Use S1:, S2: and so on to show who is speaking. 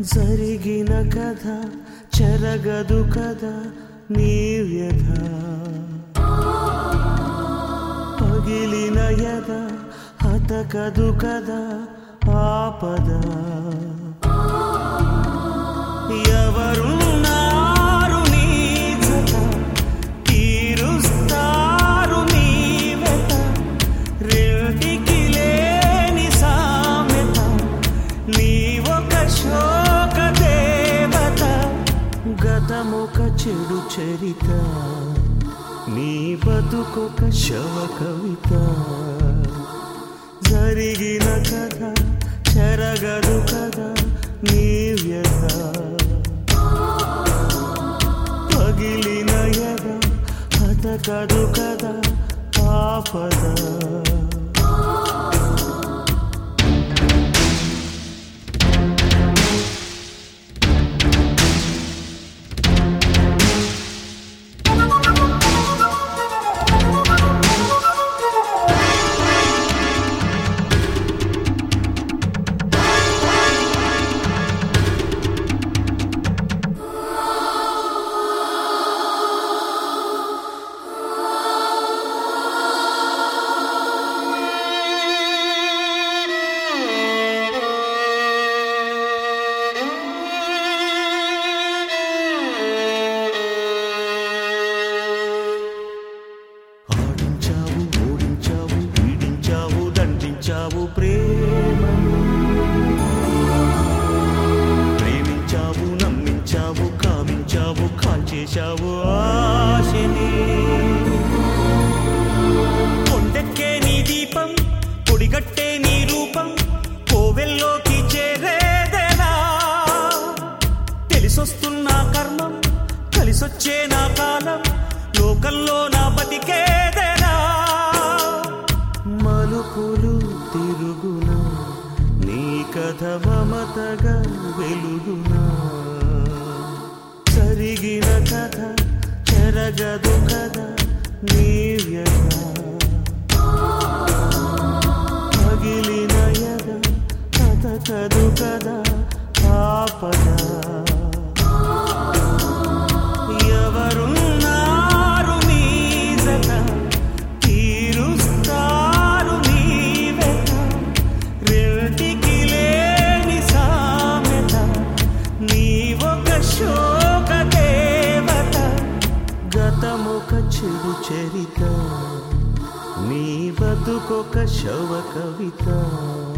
S1: జరిగిన కథ చెరగదు కదా నీ వ్యధ పగిలిన యద హతకదు కదా ఆపద ఎవరున్నారు నీ జత తీరుస్తారు నీ వెత రెంటికి లేని సామెత నీ ఒక శోక దేవత గతమొక చెడు చరిత నీ బతుకొక శవ కవిత జరిగిన కథ చెరగదు కదా నీ వ్యధ పగిలిన యద హతకదు కదా ఆపద ఆడించావు ఓడించావు పీడించావు దండించావు ప్రేమను ప్రేమించావు నమ్మించావు కామించావు కాల్చేశావు ఆశని కొండెక్కే నీ దీపం పొడిగట్టే నీ రూపం కోవెల్లోకి చేరేదెలా తెలిసొస్తున్న కర్మం కలిసొచ్చే నా కాలం లోకల్లో నా బతికేదెలా మలుపులు తిరుగునా నీ కథ మమతగా వెలుగునా జరిగిన కథ చెరగదు కదా నీ వ్యథ పగిలిన యద కథకదు కదా ఆపద ఎవరున్నారు నీ జత తీరుస్తారు నీ వెత రెంటికి లేని సామెత నీ ఒక శోక దేవత గతమొక చెడు చరిత నీ బతుకొక శవ కవిత